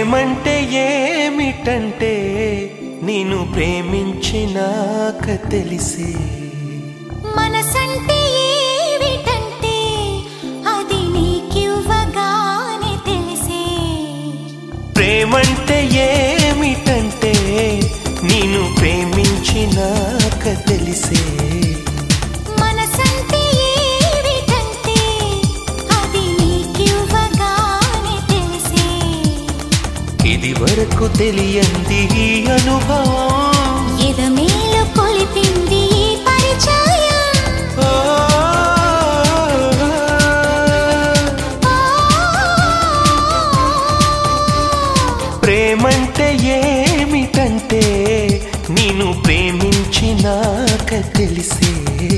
ప్రేమంటే ఏమిటంటే నేను ప్రేమించినాక తెలిసే మనసంటే ఏమిటంటే అది నీకివ్వగానే తెలిసే ప్రేమంటే ఏమిటంటే నేను ప్రేమించినాక తెలిసే మనసంటే ఏమిటంటే అది నీకివ్వగానే తెలిసే ఇది వరకు తెలియంది ఈ అనుభవం ఎదమేలు కొలిపింది ఈ పరిచయం ఓ, ప్రేమంటే ఏమిటంటే నేను ప్రేమించినాక తెలిసే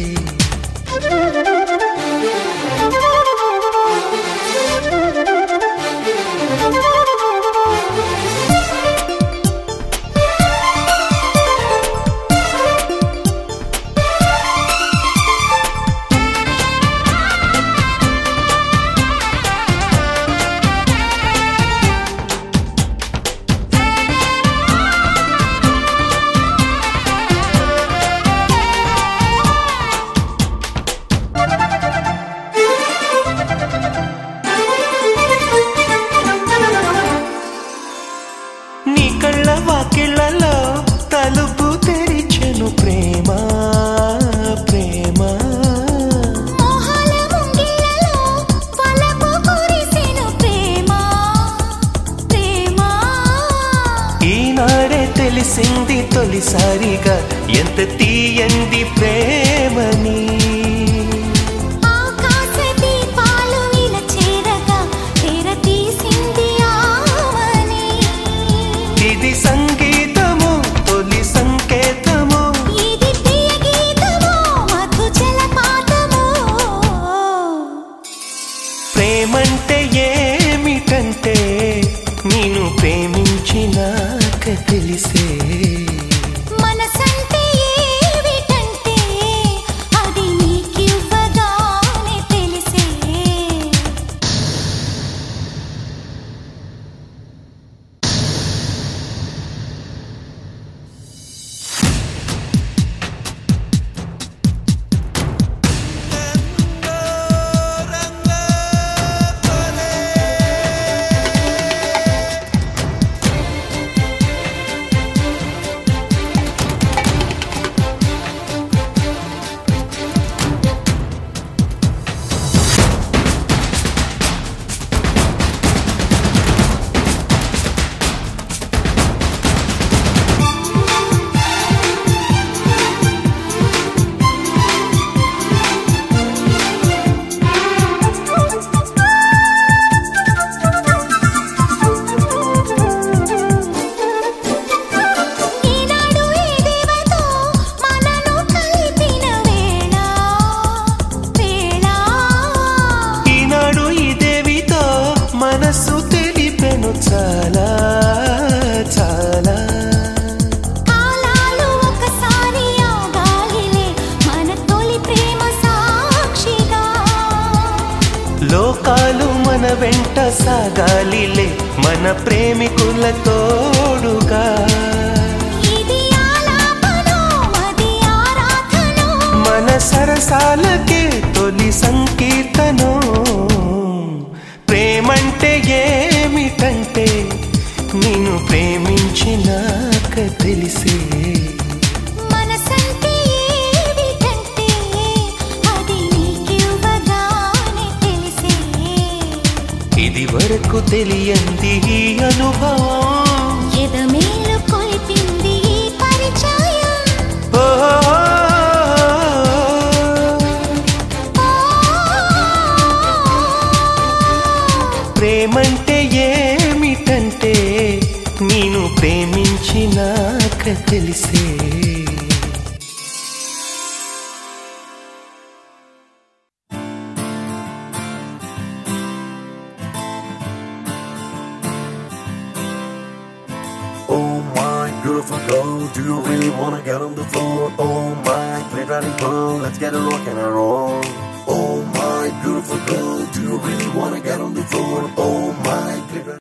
నీ కళ్ళ వాకిళ్ళలో తలుపు తెరిచెను ప్రేమ ప్రేమ మోహాల ముంగిళ్ళలో వలపు కురిసెను ప్రేమ ప్రేమ ఈనాడే తెలిసింది తొలిసారిగా ఎంత తీయంది ప్రేమని ఆకాశ దీపాలు ఇలా చేరగా తెర తీసింది ఆమని ఇది సంగీతము తొలి సంకేతము ఇది ప్రియ గీతము మధు జలపాతము ప్రేమంటే ఏమిటంటే నేను ప్రేమించినాక తెలిసే మనసంటే ఏమిటంటే అది నీకివ్వగానే తెలిసే ఈనాడు ఈ దేవతో మనను కలిపిన వేళ వేళ ఈనాడు ఈ దేవితో మనసు తెలిపెను చాలా చాలా కాలాలు ఒకసారి ఆగాలిలే మన తొలి ప్రేమ సాక్షిగా లోకాలు మన వెంట సాగాలిలే మన ప్రేమికుల తోడుగా ఇది ఆలాపనో మది ఆరాధనో మన సరసాలకే తొలి సంకీర్తనం ప్రేమంటే ఏమిటంటే నేను ప్రేమించినాక తెలిసే మనసంటే ఏమిటంటే అది నీకివ్వగానే తెలిసే ఇది వరకు తెలియంది ఈ అనుభవం ఎదమేలు కొలిపింది ఈ పరిచయం ఓ, ప్రేమంటే ఏమిటంటే నేను ప్రేమించినాక తెలిసే Oh my beautiful girl, do you really wanna get on the floor? Oh my pretty riding pearl, let's get a rock and a roll. Oh my beautiful girl, do you really wanna get on the floor? Oh my pretty